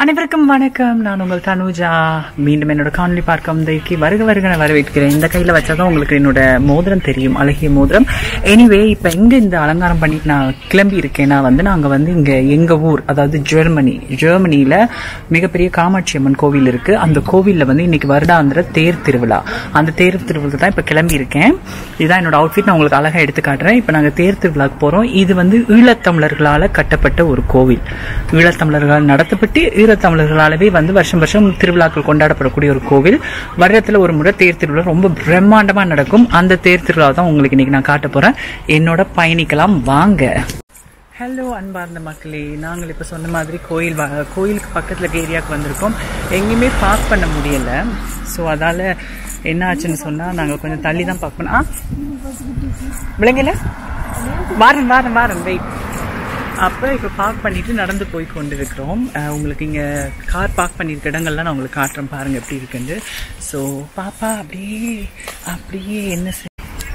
அனைவருக்கும் வணக்கம் நான் உங்கள் தனுஜா மீண்டும் என்னோட காணொலி பார்க்க வந்தைக்கு வருக வருக நான் வரவேற்கிறேன் இந்த கையில் வச்சாதான் உங்களுக்கு என்னோட மோதிரம் தெரியும் அழகிய மோதிரம் எனிவே இப்போ எங்க இந்த அலங்காரம் பண்ணிட்டு நான் கிளம்பி இருக்கேன்னா வந்து நாங்கள் வந்து இங்க எங்க ஊர் அதாவது ஜெர்மனி ஜெர்மனியில மிகப்பெரிய காமாட்சி அம்மன் கோவில் இருக்கு அந்த கோவில்ல வந்து இன்னைக்கு வருடாந்திர தேர் திருவிழா அந்த தேர் திருவிழா தான் இப்போ கிளம்பி இருக்கேன் இதான் என்னோட அவுட்ஃபிட் நான் உங்களுக்கு அழகா எடுத்து காட்டுறேன் இப்போ நாங்கள் தேர் திருவிழாக்கு போறோம் இது வந்து ஈழத்தமிழர்களால கட்டப்பட்ட ஒரு கோவில் ஈழத்தமிழர்களால் நடத்தப்பட்டு ஈழத்தமிழர்களாலவே வந்து வருஷம் வருஷம் திருவிழாக்கள் கொண்டாடப்படக்கூடிய ஒரு கோவில் வருடத்துல ஒரு முறை தேர் திருவிழா ரொம்ப பிரம்மாண்டமா நடக்கும் அந்த தேர் திருவிழா தான் உங்களுக்கு இன்னைக்கு நான் காட்ட போறேன் என்னோட பயணிக்கலாம் வாங்க ஹலோ அன்பார்ந்த மக்களே நாங்கள் இப்போ சொன்ன மாதிரி கோயில் வ- கோயிலுக்கு பக்கத்தில் இருக்க ஏரியாவுக்கு வந்திருக்கோம் எங்கேயுமே பார்க் பண்ண முடியல ஸோ அதால் என்ன ஆச்சுன்னு சொன்னால் நாங்கள் கொஞ்சம் தள்ளி தான் பார்க் பண்ணோம் ஆ விளங்கல வாரன் வாரன் வாரன் வெயிட் அப்போ இப்போ பார்க் பண்ணிட்டு நடந்து போய் கொண்டு இருக்கிறோம் அஹ் உங்களுக்கு இங்கே கார் பார்க் பண்ணியிருக்க இடங்கள்லாம் நான் உங்களுக்கு காட்டுறேன் பாருங்க எப்படி இருக்குன்னு ஸோ பாப்பா அப்படியே அப்படியே என்ன செய்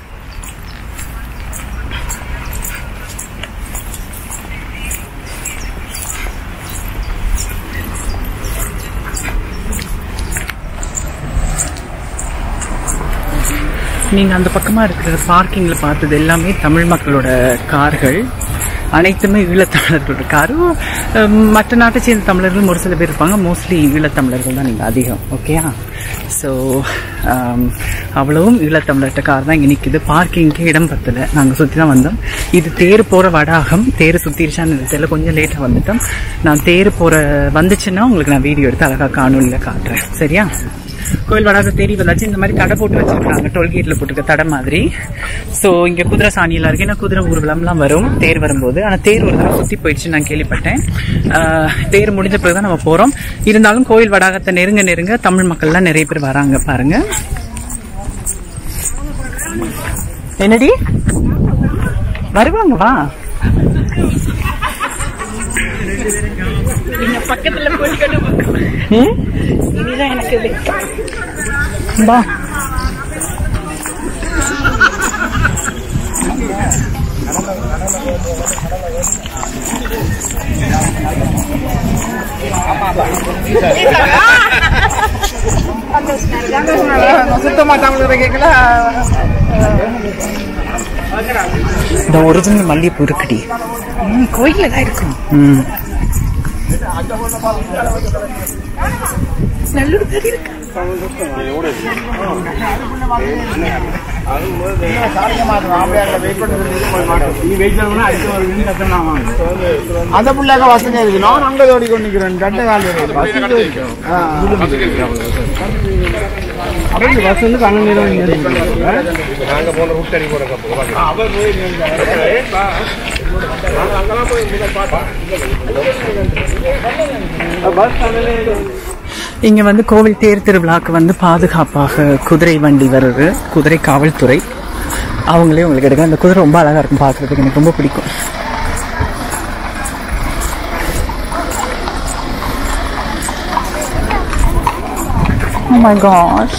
நீங்க அந்த பக்கமா இருக்கிற பார்க்கிங்ல பார்த்தது எல்லாமே தமிழ் மக்களோட கார்கள் அனைத்துமே ஈழத்தமிழர்களோட காரும் அஹ், மற்ற நாட்டை சேர்ந்த தமிழர்களும் ஒரு சில பேர் இருப்பாங்க மோஸ்ட்லி ஈழத்தமிழர்கள் தான் நீங்க அதிகம் ஓகேயா ஸோ அவ்வளவும் ஈழத்தமிழர்கிட்ட கார் தான் இங்கே நிற்கிது பார்க்கிங்க்கு இடம் பத்தல நாங்கள் சுற்றி தான் வந்தோம் இது தேர் போகிற வடாகம் தேர் சுற்றிருச்சான்னு தெரியல கொஞ்சம் லேட்டாக வந்துட்டோம் நான் தேர் போகிற வந்துச்சுன்னா உங்களுக்கு நான் வீடியோ எடுத்து அழகாக காணொலியில் காட்டுறேன் சரியா கோயில் வடாக தேடி வந்தாச்சு இந்த மாதிரி தடை போட்டு வச்சிருக்காங்க டோல்கேட்ல போட்டிருக்க தடை மாதிரி சோ இங்க குதிரை சாணியெல்லாம் இருக்கு ஏன்னா குதிரை ஊர்வலம்லாம் வரும் தேர் வரும்போது ஆனா தேர் ஒரு தடவை சுத்தி போயிடுச்சு நான் கேள்விப்பட்டேன் ஆஹ், தேர் முடிஞ்ச பிறகுதான் நம்ம போறோம் இருந்தாலும் கோயில் வடாகத்தை நெருங்க நெருங்க தமிழ் மக்கள்லாம் நிறைய பேர் வராங்க பாருங்க என்னடி வருவாங்க வா நீங்க பக்கத்துல போய்க்கணும் ம்? இனிதான் எனக்கு வெக்கம் வா சுத்தமா தமிழ் கேட்கல இந்த ஒரிஜினல் மல்லிகைப்பூ இருக்குடி கோயில்ல தான் இருக்கும் ம் நல்லூர் தான் இருக்கு அந்த புள்ளாக்க வசதி இருக்கு நான் அங்க ஓடி கொண்டு நிக்கிறேன் ரெண்டு கால் வசதி இருக்கு அப்படியே பஸ் வந்து கண்ணு நேரம் இங்க வந்து கோவில் தேர் திருவிழாக்கு வந்து பாதுகாப்பாக குதிரை வண்டி வருது குதிரை காவல்துறை அவங்களே உங்களுக்கு எடுக்க அந்த குதிரை ரொம்ப அழகா இருக்கும் பார்க்கிறதுக்கு எனக்கு ரொம்ப பிடிக்கும் Oh my gosh.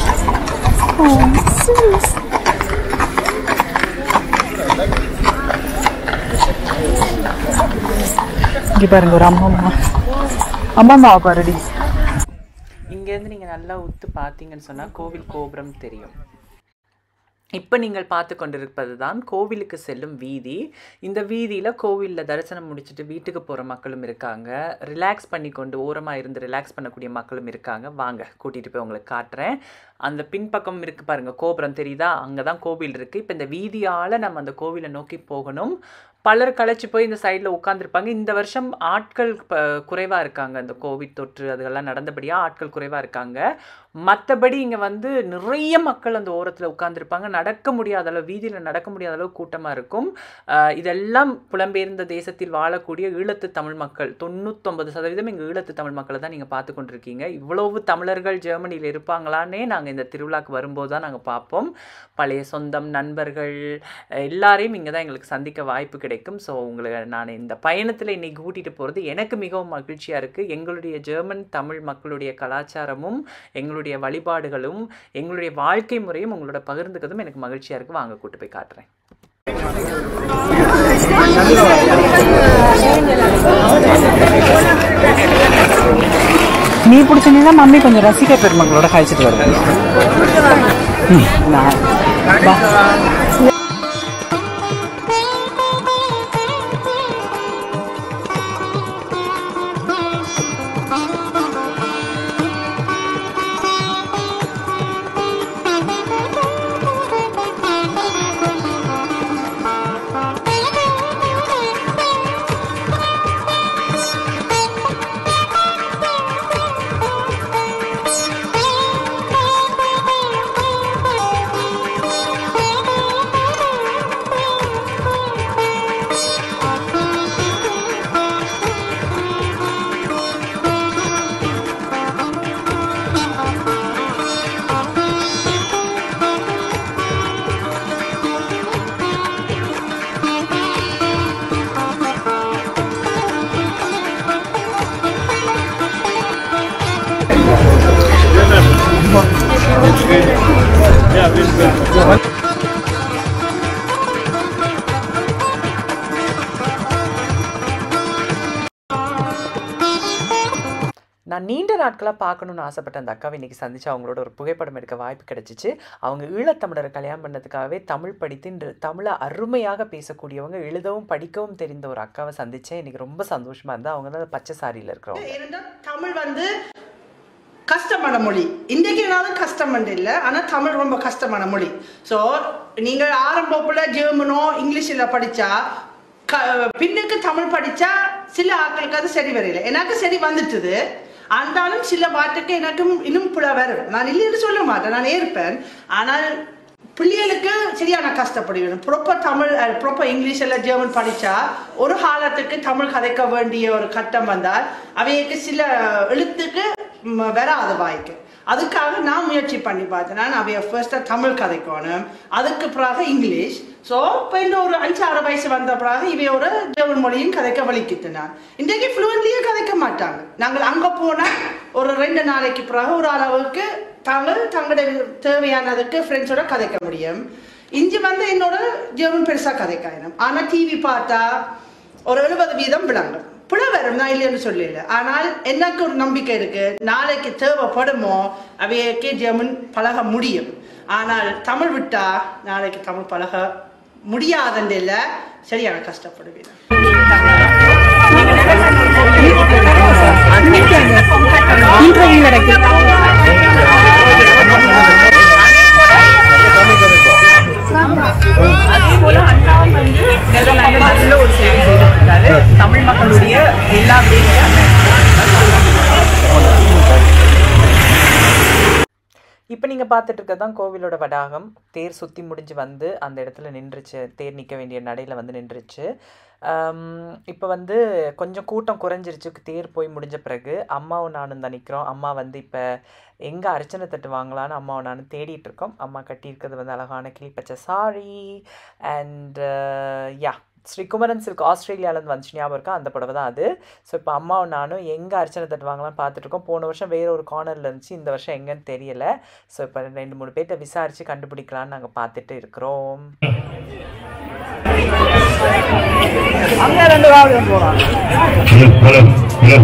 இங்க பாருங்க ஒரு அம்மா அம்மா அம்மா அம்மாவை பாருடி இங்கேருந்து நீங்கள் நல்லா உத்து பார்த்தீங்கன்னு சொன்னால் கோவில் கோபுரம் தெரியும் இப்போ நீங்கள் பார்த்து கொண்டிருப்பது தான் கோவிலுக்கு செல்லும் வீதி இந்த வீதியில் கோவிலில் தரிசனம் முடிச்சுட்டு வீட்டுக்கு போகிற மக்களும் இருக்காங்க ரிலாக்ஸ் பண்ணி கொண்டு ஓரமாக இருந்து ரிலாக்ஸ் பண்ணக்கூடிய மக்களும் இருக்காங்க வாங்க கூட்டிகிட்டு போய் உங்களுக்கு காட்டுறேன் அந்த பின்பக்கம் இருக்கு பாருங்க கோபுரம் தெரியுதா அங்கே தான் கோவில் இருக்குது இப்போ இந்த வீதியால் நம்ம அந்த கோவிலை நோக்கி போகணும் பலர் களைச்சு போய் இந்த சைடில் உட்காந்துருப்பாங்க இந்த வருஷம் ஆட்கள் குறைவாக இருக்காங்க இந்த கோவிட் தொற்று அதெல்லாம் நடந்தபடியாக ஆட்கள் குறைவாக இருக்காங்க மற்றபடி இங்கே வந்து நிறைய மக்கள் அந்த ஓரத்தில் உட்காந்துருப்பாங்க நடக்க முடியாத அளவு வீதியில் நடக்க முடியாத அளவு கூட்டமாக இருக்கும் அஹ் இதெல்லாம் புலம்பெயர்ந்த தேசத்தில் வாழக்கூடிய ஈழத்து தமிழ் மக்கள் தொண்ணூத்தொன்பது சதவீதம் எங்கள் ஈழத்து தமிழ் மக்களை தான் நீங்கள் பார்த்து கொண்டிருக்கீங்க இவ்வளவு தமிழர்கள் ஜெர்மனியில் இருப்பாங்களான்னே நாங்கள் இந்த திருவிழாக்கு வரும்போது தான் நாங்கள் பார்ப்போம் பழைய சொந்தம் நண்பர்கள் அஹ் எல்லாரையும் இங்கே தான் எங்களுக்கு சந்திக்க வாய்ப்பு கிடைக்கும் ஸோ உங்களை நான் இந்த பயணத்தில் இன்னைக்கு கூட்டிகிட்டு போகிறது எனக்கு மிகவும் மகிழ்ச்சியாக இருக்குது எங்களுடைய ஜெர்மன் தமிழ் மக்களுடைய கலாச்சாரமும் எங்களுடைய வழிபாடுகளும் எங்களுடைய வாழ்க்கை முறையும் உங்களோட பகிர்ந்துக்கிறதும் எனக்கு மகிழ்ச்சியாக இருக்குது வாங்க கூட்டு போய் காட்டுறேன் நீ பிடிச்சிருந்தீங்கன்னா மம்மி கொஞ்சம் ரசிக பெருமங்களோட கழிச்சிட்டு வருவேன் ம், நான் வா. நான் நீண்ட நாட்களாக பார்க்கணுன்னு ஆசைப்பட்ட அந்த அக்காவை இன்றைக்கி சந்திச்சு அவங்களோட ஒரு புகைப்படம் எடுக்க வாய்ப்பு கிடைச்சிச்சு அவங்க ஈழத்தமிழரை கல்யாணம் பண்ணதுக்காகவே தமிழ் படித்து இன்று தமிழை அருமையாக பேசக்கூடியவங்க எழுதவும் படிக்கவும் தெரிந்த ஒரு அக்காவை சந்திச்சேன் இன்னைக்கு ரொம்ப சந்தோஷமாக இருந்தால் அவங்க தான் பச்சை சாரியில் இருக்கிறவங்க இருந்தா தமிழ் வந்து கஷ்டமான மொழி இன்றைக்குனாலும் கஷ்டம் இல்லை ஆனால் தமிழ் ரொம்ப கஷ்டமான மொழி ஸோ நீங்கள் ஆரம்பப்புல ஜெர்மனோ இங்கிலீஷில் படித்தா க பின்னுக்கு தமிழ் படித்தா சில ஆட்களுக்கு அது சரி வரையில எனக்கு சரி வந்துட்டுது ஆனாலும் சில வார்த்தைக்கு எனக்கும் இன்னும் புல வரும் நான் இல்லைன்னு சொல்ல மாட்டேன் நான் ஏற்பேன் ஆனால் பிள்ளைகளுக்கு சரியா நான் கஷ்டப்படுவேன் ப்ராப்பர் தமிழ் ப்ராப்பர் இங்கிலீஷ் எல்லாம் ஜெர்மன் படித்தா ஒரு காலத்துக்கு தமிழ் கதைக்க வேண்டிய ஒரு கட்டம் வந்தால் அவைக்கு சில எழுத்துக்கு ம், வராது வாய்க்கு அதுக்காக நான் முயற்சி பண்ணி பார்த்தேன் நான் அவைய ஃபர்ஸ்ட்டாக தமிழ் கதைக்கணும் அதுக்கு பிறகு இங்கிலீஷ் ஸோ இப்போ இன்னும் ஒரு அஞ்சு ஆறு வயசு வந்த பிறகு இவையோட ஜெர்மன் மொழியும் கதைக்க வலிக்கிட்டு நான் இன்றைக்கு ஃப்ளூவன்ட்லியும் கதைக்க மாட்டாங்க நாங்கள் அங்கே போனால் ஒரு ரெண்டு நாளைக்கு பிறகு ஒரு அளவுக்கு தாங்கள் தங்களுடைய தேவையானதுக்கு ஃப்ரெண்ட்ஸோட கதைக்க முடியும் இஞ்சி வந்து என்னோட ஜெர்மன் பெருசாக கதைக்காயினும் ஆனால் டிவி பார்த்தா ஒரு எழுபது வீதம் விளங்கும் புல வரும் நான் இல்லைன்னு சொல்லல ஆனால் எனக்கு ஒரு நம்பிக்கை இருக்கு நாளைக்கு தேவைப்படுமோ அவையக்கே ஜெர்மன் பழக முடியும் ஆனால் தமிழ் விட்டா நாளைக்கு தமிழ் பழக முடியாதுன்னு இல்லை சரியான கஷ்டப்படுவேன் இன்டர்வியூ கிடைக்கும் அதே போல அண்ணாவும் வந்து நெதர்லாந்து நல்ல ஒரு சேவை செய்திருக்காரு தமிழ் மக்களுடைய எல்லா இப்போ நீங்கள் பார்த்துட்டு இருக்கிறது தான் கோவிலோட வடாகம் தேர் சுற்றி முடிஞ்சு வந்து அந்த இடத்துல நின்றுச்சு தேர் நிற்க வேண்டிய நடையில் வந்து நின்றுச்சு இப்போ வந்து கொஞ்சம் கூட்டம் குறைஞ்சிருச்சு தேர் போய் முடிஞ்ச பிறகு அம்மாவும் நானும் தான் நிற்கிறோம் அம்மா வந்து இப்போ எங்கே அர்ச்சனை தட்டு வாங்கலான்னு அம்மாவும் நானும் தேடிட்டு இருக்கோம் அம்மா கட்டியிருக்கிறது வந்து அழகான கிளிப்பச்சை sari and yeah Sri Kumaran silk ஆஸ்திரேலியாவிலேருந்து வந்துச்சு ஞாபகம் இருக்கா அந்த புடவை தான் அது ஸோ இப்போ அம்மாவும் நானும் எங்கே அர்ச்சனை தட்டு வாங்கலாம்னு பார்த்துட்ருக்கோம் போன வருஷம் வேற ஒரு கார்னரில் இருந்துச்சு இந்த வருஷம் எங்கன்னு தெரியல ஸோ இப்போ ரெண்டு மூணு பேர்கிட்ட விசாரித்து கண்டுபிடிக்கலான்னு நாங்கள் பார்த்துட்டு இருக்கிறோம் அங்கே ரெண்டு வாங்க போகிறான் ஹலோ ஹலோ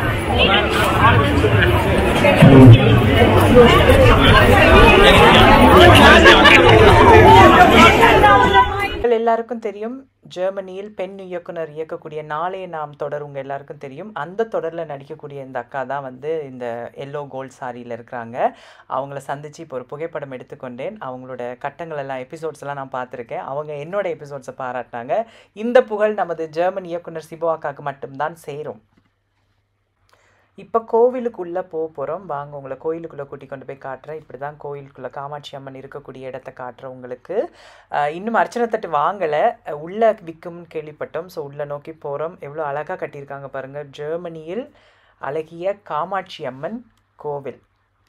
உங்கள் எல்லாருக்கும் தெரியும் ஜெர்மனியில் பெண் இயக்குனர் இயக்கக்கூடிய நாளைய நாம் தொடர் உங்கள் எல்லாருக்கும் தெரியும் அந்த தொடரில் நடிக்கக்கூடிய இந்த அக்கா தான் வந்து இந்த எல்லோ கோல்ட் சாரியில் இருக்கிறாங்க அவங்கள சந்தித்து இப்போ ஒரு புகைப்படம் எடுத்துக்கொண்டேன் அவங்களோட கட்டங்கள் எல்லாம் எபிசோட்ஸ் எல்லாம் நான் பார்த்துருக்கேன் அவங்க என்னோட எபிசோட்ஸை பாராட்டினாங்க இந்த புகழ் நமது ஜெர்மன் இயக்குனர் சிபு அக்காவுக்கு மட்டும்தான் சேரும் இப்போ கோவிலுக்குள்ளே போக போகிறோம் வாங்க உங்களை கோயிலுக்குள்ளே கூட்டி கொண்டு போய் காட்டுறேன் இப்படி தான் கோயிலுக்குள்ளே காமாட்சி அம்மன் இருக்கக்கூடிய இடத்த காட்டுறேன் உங்களுக்கு அஹ் இன்னும் அர்ச்சனை தட்டு வாங்கலை உள்ளே விற்கும்னு கேள்விப்பட்டோம் ஸோ உள்ளே நோக்கி போகிறோம் எவ்வளோ அழகாக கட்டியிருக்காங்க பாருங்கள் ஜெர்மனியில் அழகிய காமாட்சி அம்மன் கோவில்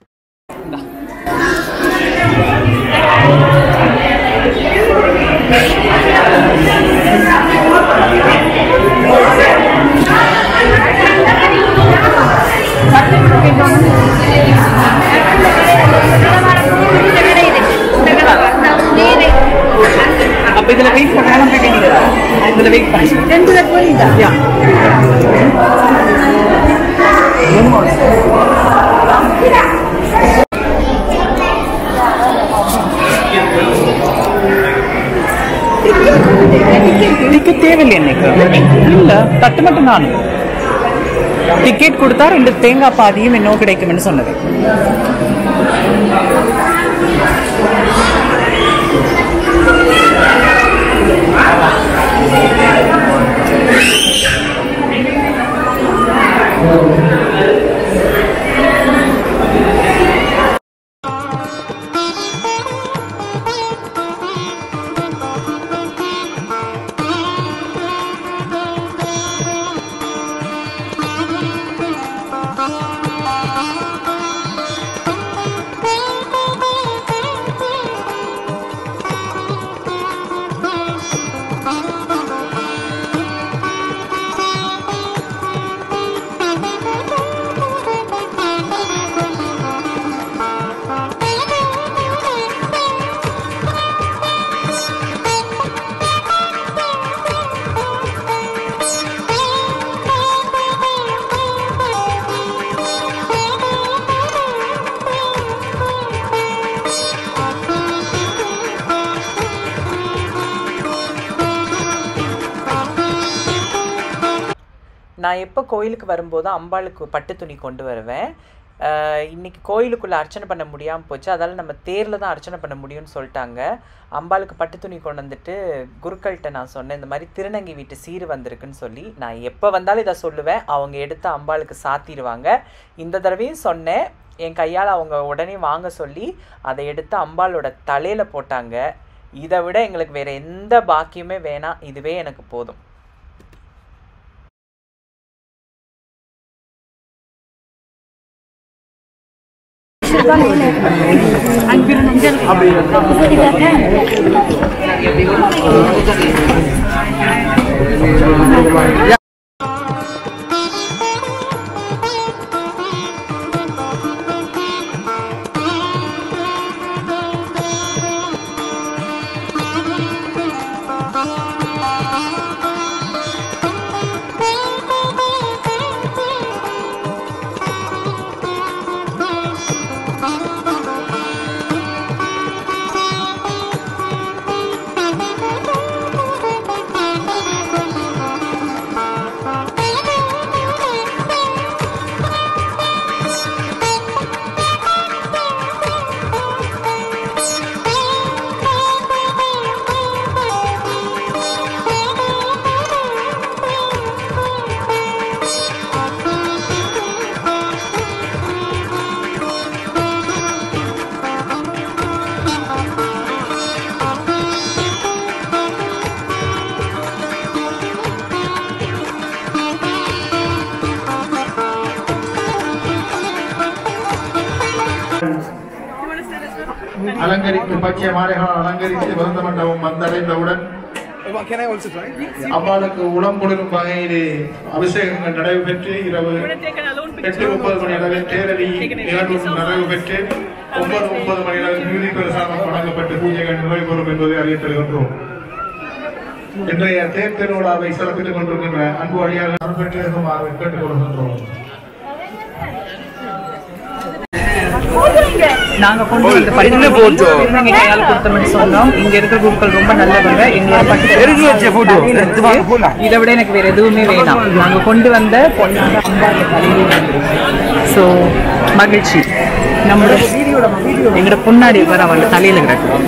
அப்போ இதில் வெயிட் பண்ணாலும் இதில் வெயிட் பண்ணி ரெண்டு புரியுதா டிக்கெட் தேவையில்லை எனக்கு இல்ல தட்டு மட்டும் நானும் டிக்கெட் கொடுத்தா ரெண்டு தேங்காய் பாதியும் இன்னும் கிடைக்கும்னு சொன்னது நான் எப்போ கோயிலுக்கு வரும்போது அம்பாளுக்கு பட்டு துணி கொண்டு வருவேன் ஆஹ் இன்னைக்கு கோயிலுக்குள்ளே அர்ச்சனை பண்ண முடியாமல் போச்சு அதால் நம்ம தேரில் தான் அர்ச்சனை பண்ண முடியும்னு சொல்லிட்டாங்க அம்பாளுக்கு பட்டு துணி கொண்டு வந்துட்டு குருக்கள்கிட்ட நான் சொன்னேன் இந்த மாதிரி திருநங்கை வீட்டு சீர் வந்திருக்குன்னு சொல்லி நான் எப்போ வந்தாலும் இதை சொல்லுவேன் அவங்க எடுத்து அம்பாளுக்கு சாத்திடுவாங்க இந்த தடவையும் சொன்னேன் என் கையால் அவங்க உடனே வாங்க சொல்லி அதை எடுத்து அம்பாளோட தலையில் போட்டாங்க இதை விட எங்களுக்கு வேறு எந்த பாக்கியமே வேணாம் இதுவே எனக்கு போதும் அலங்கரித்து பச்சை மாலைகளால் அலங்கரித்து விருந்த மண்டபம் வந்தடைந்தவுடன் அம்பாளுக்கு உளம் கொடுக்கும் வகையிலே அபிஷேகங்கள் நடைபெற்று இரவு எட்டு முப்பது மணி அளவில் தேரடி நிகழ்வு நிறைவு பெற்று ஒன்பது முப்பது மணி அளவில் நிதி பிரசாதம் வழங்கப்பட்டு பூஜைகள் நிறைவு பெறும் என்பதை அறியத் தருகின்றோம் இன்றைய தேர் திருவிழாவை சிறப்பித்துக் கொண்டிருக்கின்ற அன்பு அடியாக பெற்றிருக்குமாறு கேட்டுக் கொள்கின்றோம் நாங்க கொண்டு வந்த பட்டு திருநங்கை கையால் கொடுத்தோம்னு சொன்னோம் இங்க இருக்கிற குருக்கள் ரொம்ப நல்லவங்க எங்களோட பட்டு இதை விட எனக்கு வேற எதுவுமே வேணாம் நாங்க கொண்டு வந்த பொண்ணாக அம்பாங்க தலையிலே ஸோ மகிழ்ச்சி நம்மளோட எங்களோட பொன்னாடி வர அவங்க தலையில கிடக்கும்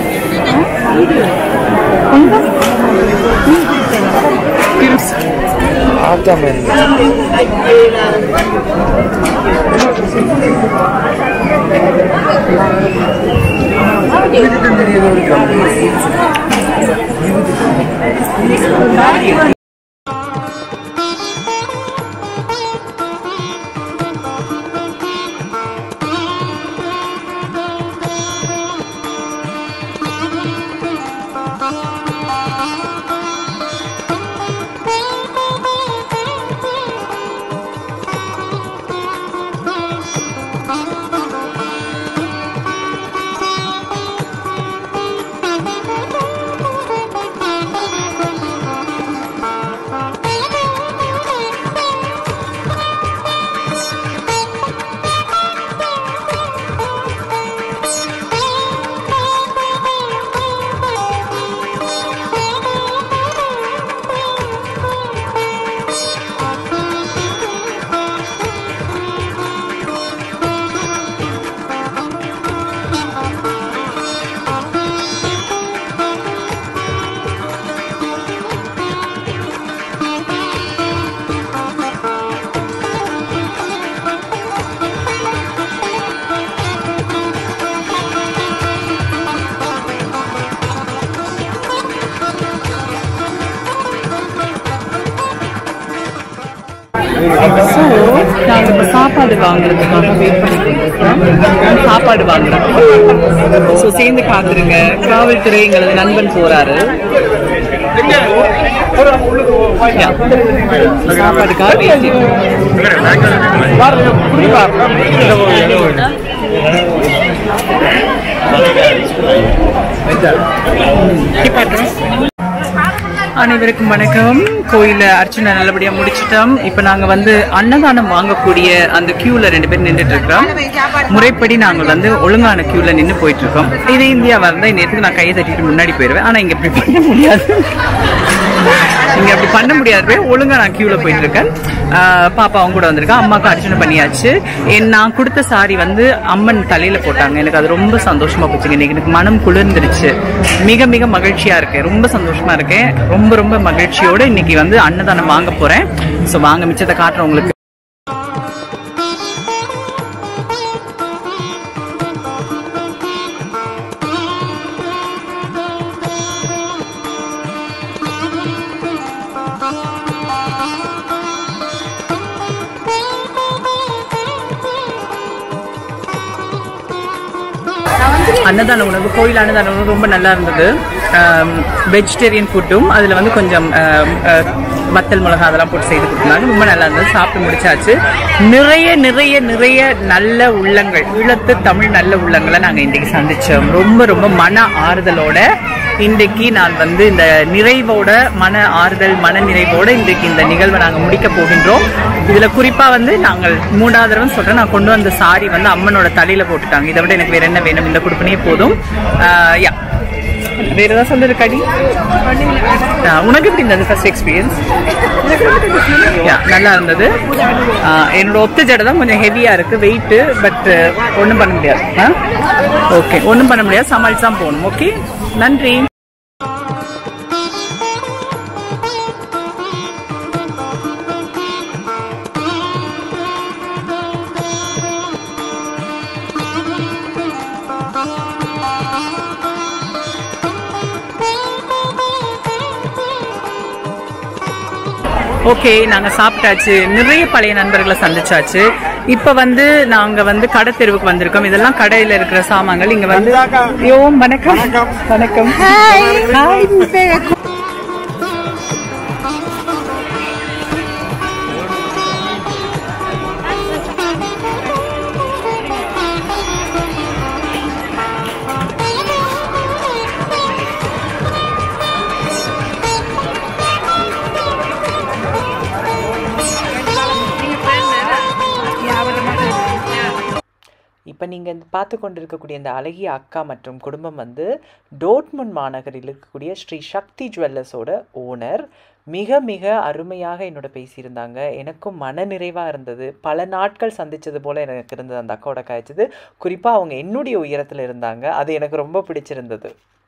ஸோ நாங்கள் இப்போ சாப்பாடு வாங்குறதுக்காக வெயிட் பண்ணிட்டு இருக்கோம் சாப்பாடு வாங்குறோம் ஸோ சேர்ந்து காத்துருங்க காவல்துறை எங்களது நண்பன் போறாரு Yeah. சாப்பாடுக்காக wait அனைவருக்கும் வணக்கம் கோயில அர்ச்சனை நல்லபடியா முடிச்சிட்டோம் இப்ப நாங்க வந்து அன்னதானம் வாங்கக்கூடிய அந்த கியூல ரெண்டு பேர் நின்றுட்டு இருக்கிறோம் முறைப்படி நாங்கள் வந்து ஒழுங்கான கியூல நின்று போயிட்டு இருக்கோம் இது இந்தியாவா இருந்தா இந்த நேரத்துக்கு நான் கையை தட்டிட்டு முன்னாடி போயிருவேன் ஆனா இங்க இப்படி பண்ண முடியாது இங்க அப்படி பண்ண முடியாது ஒழுங்கா நான் கியூல போயிட்டு இருக்கேன் ஆஹ் பாப்பா அவங்க கூட வந்திருக்கா அம்மாவுக்கு அர்ச்சனை பண்ணியாச்சு என் நான் கொடுத்த சாரி வந்து அம்மன் தலையில போட்டாங்க எனக்கு அது ரொம்ப சந்தோஷமா போச்சுங்க இன்னைக்கு எனக்கு மனம் குளிர்ந்துருச்சு மிக மிக மகிழ்ச்சியா இருக்கேன் ரொம்ப சந்தோஷமா இருக்கேன் ரொம்ப ரொம்ப மகிழ்ச்சியோட இன்னைக்கு வந்து அன்னதானம் வாங்க போறேன் ஸோ வாங்க மிச்சத்தை காட்டுறேன் உங்களுக்கு அன்னதான உணவு கோயில் அன்னதான உணவு ரொம்ப நல்லா இருந்தது வெஜிடேரியன் ஃபுட்டும் அதில் வந்து கொஞ்சம் ஆம், அஹ், வத்தல் மிளகா அதெல்லாம் போட்டு செய்து கொடுத்தாங்க ரொம்ப நல்லா இருந்தது சாப்பிட்டு முடிச்சாச்சு நிறைய நிறைய நிறைய நல்ல உள்ளங்கள் ஈழத்து தமிழ் நல்ல உள்ளங்களை நாங்கள் இன்றைக்கு சந்திச்சோம் ரொம்ப ரொம்ப மன ஆறுதலோட இன்றைக்கு நான் வந்து இந்த நிறைவோட மன ஆறுதல் மன நிறைவோட இன்றைக்கு இந்த நிகழ்வை நாங்கள் முடிக்க போகின்றோம் இதுல குறிப்பா வந்து நாங்கள் மூன்றாவது தடவை சொல்றேன் நான் கொண்டு வந்த சாரி வந்து அம்மனோட தலையில போட்டுட்டாங்க இதை விட எனக்கு வேற என்ன வேணும் இந்த கொடுப்பனே போதும் ஆஹ் யா வேற ஏதாவது சொல்றது கடி ஆஹ் உனக்கு எப்படி இருந்தது ஃபர்ஸ்ட் எக்ஸ்பீரியன்ஸ் யா நல்லா இருந்தது ஆஹ் என்னோட ஒத்த ஜடை தான் கொஞ்சம் ஹெவியா இருக்கு வெயிட் பட் ஒன்றும் பண்ண முடியாது ஓகே ஒன்றும் பண்ண முடியாது சமாளிச்சு தான் போகணும் ஓகே நன்றி ஓகே நாங்க சாப்பிட்டாச்சு நிறைய பழைய நண்பர்களை சந்திச்சாச்சு இப்ப வந்து நாங்க வந்து கடை தெருவுக்கு வந்திருக்கோம் இதெல்லாம் கடையில இருக்கிற சாமான்கள் இங்க வந்து ஐயோ வணக்கம் வணக்கம் ஹாய் இப்போ நீங்கள் பார்த்து கொண்டிருக்கக்கூடிய இந்த அழகிய அக்கா மற்றும் குடும்பம் வந்து டோட்முன் மாநகரில் இருக்கக்கூடிய ஸ்ரீ சக்தி ஜுவல்லர்ஸோட ஓனர் மிக மிக அருமையாக என்னோட பேசியிருந்தாங்க எனக்கும் மன நிறைவாக இருந்தது பல நாட்கள் சந்திச்சது போல் எனக்கு இருந்தது அந்த அக்காவோட காய்ச்சது குறிப்பாக அவங்க என்னுடைய உயரத்தில் இருந்தாங்க அது எனக்கு ரொம்ப பிடிச்சிருந்தது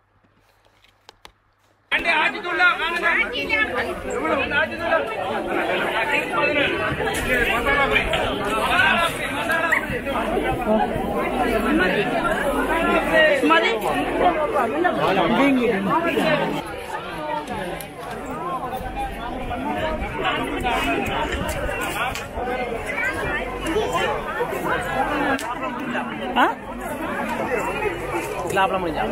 ஆ லாபம் முடிஞ்சா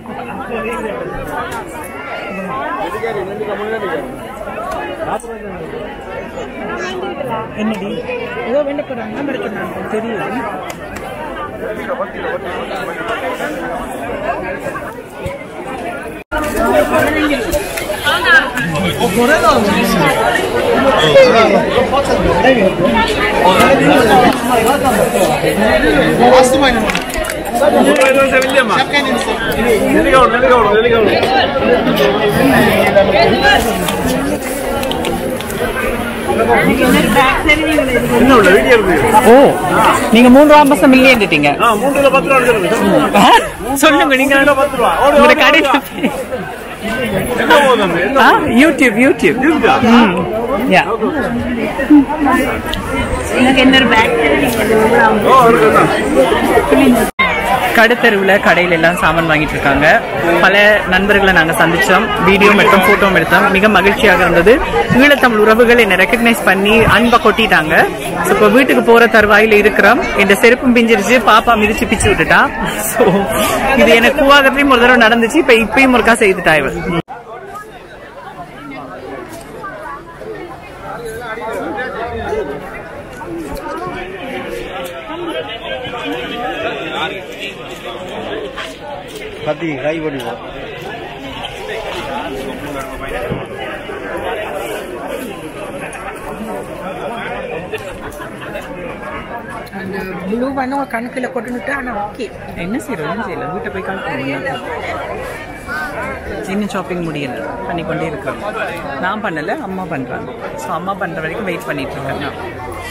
என்னடி ஏதோ வேண்ட போறாங்க எடுக்கிறாங்க தெரியும் ஓ நீங்க மூன்றாம் மாசம் மில்லியன்ட்டீங்க சொல்லுங்க நீங்க உங்களோட கடை ஆ யூடியூப் யூடியூப் ம் யா எனக்கு என்ன பேக் கடுத்தெருவில் கடையில எல்லாம் சாமான் வாங்கிட்டு இருக்காங்க பல நண்பர்களை நாங்கள் சந்திச்சோம் வீடியோ எடுத்தோம் ஃபோட்டோவும் எடுத்தோம் மிக மகிழ்ச்சியாக இருந்தது ஈழத்தமிழ் உறவுகள் என்னை ரெக்கக்னைஸ் பண்ணி அன்பை கொட்டிட்டாங்க ஸோ இப்போ வீட்டுக்கு போற தருவாயில இருக்கிறோம் இந்த செருப்பும் பிஞ்சிருச்சு பாப்பா மிதிச்சு பிச்சு விட்டுட்டா ஸோ இது எனக்கு கூவாகத்தையும் ஒரு தடவை நடந்துச்சு இப்போ இப்பயும் ஒருக்கா செய்துட்டா இவள் கத்தி கை படிவோம் அந்த ப்ளூ வந்து உங்க கணக்குல கொண்டுட்டு ஆனா ஓகே என்ன செய்யறோம் ஒன்றும் செய்யல வீட்டை போய் கால் பண்ணுங்க இன்னும் ஷாப்பிங் முடியல பண்ணி கொண்டே இருக்கிறோம் நான் பண்ணல அம்மா பண்றாங்க ஸோ அம்மா பண்ற வரைக்கும் வெயிட் பண்ணிட்டு இருக்கேன் நான்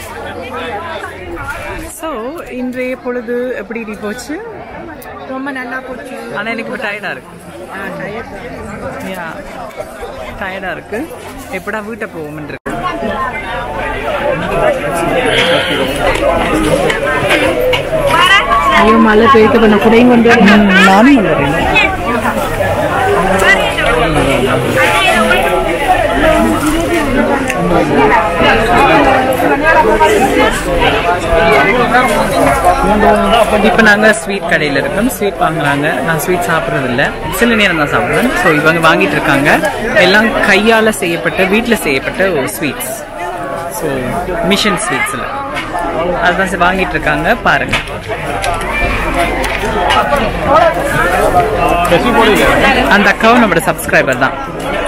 ஸோ இன்றைய பொழுது எப்படி நீ போச்சு ரொம்ப நல்லா போச்சு ஆனா எனக்கு இப்போ டயர்டா இருக்கு யா டயர்டா இருக்கு எப்படா வீட்டை போவோம்னு இருக்கு ஐயோ மழை பெய்து பண்ண குடையும் கொண்டு ம், நானும் வந்துடுறேன் இப்போ நாங்கள் ஸ்வீட் கடையில் இருக்கோம் ஸ்வீட் வாங்குறாங்க நான் ஸ்வீட் சாப்பிட்றது இல்ல சில நேரம் தான் சாப்பிடுவேன் ஸோ இவங்க வாங்கிட்டு இருக்காங்க எல்லாம் கையால் செய்யப்பட்ட வீட்டில் செய்யப்பட்ட ஸ்வீட்ஸ் ஸோ மிஷன் ஸ்வீட்ஸில் அதுதான் சரி வாங்கிட்டு இருக்காங்க பாருங்க அந்த அக்காவும் நம்மளோட சப்ஸ்கிரைபர் தான்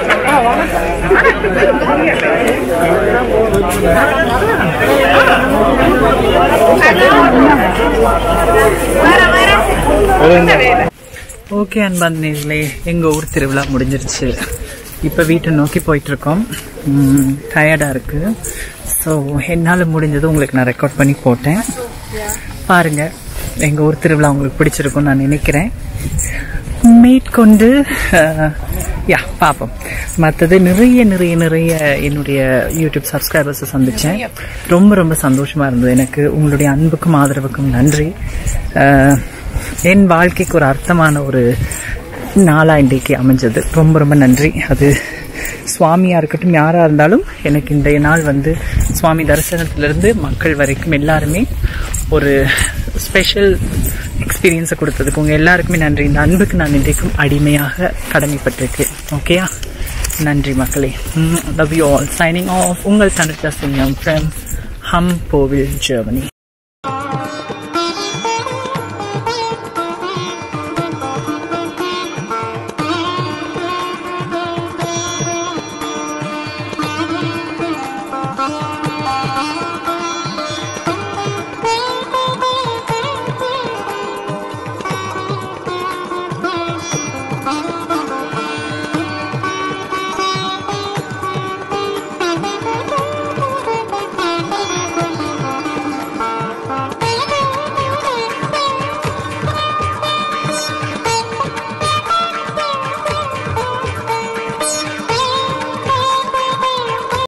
ஓகே அன்பாந்தீர்களே எங்கள் ஊர் திருவிழா முடிஞ்சிருச்சு இப்போ வீட்டை நோக்கி போயிட்டு இருக்கோம் டயர்டாக இருக்கு ஸோ என்னால் முடிஞ்சது உங்களுக்கு நான் ரெக்கார்ட் பண்ணி போட்டேன் பாருங்க எங்கள் ஊர் திருவிழா உங்களுக்கு பிடிச்சிருக்கும்னு நான் நினைக்கிறேன் மேற்கொண்டு யா பார்ப்போம் மற்றது நிறைய நிறைய நிறைய என்னுடைய யூடியூப் சப்ஸ்கிரைபர்ஸை சந்தித்தேன் ரொம்ப ரொம்ப சந்தோஷமாக இருந்தது எனக்கு உங்களுடைய அன்புக்கும் ஆதரவுக்கும் நன்றி அஹ், என் வாழ்க்கைக்கு ஒரு அர்த்தமான ஒரு நாளாக இன்றைக்கு அமைஞ்சது ரொம்ப ரொம்ப நன்றி அது சுவாமியாக இருக்கட்டும் யாராக இருந்தாலும் எனக்கு இன்றைய நாள் வந்து சுவாமி தரிசனத்திலிருந்து மக்கள் வரைக்கும் எல்லாருமே ஒரு ஸ்பெஷல் எக்ஸ்பீரியன்ஸை கொடுத்ததுக்கு உங்கள் எல்லாருக்குமே நன்றி இந்த அன்புக்கு நான் இன்றைக்கும் அடிமையாக கடமைப்பட்டிருக்கேன் ஓகேயா நன்றி மக்களே love you all signing off உங்கள் சண்டர் ஃப்ரம் ஹம் போவில் ஜெர்மனி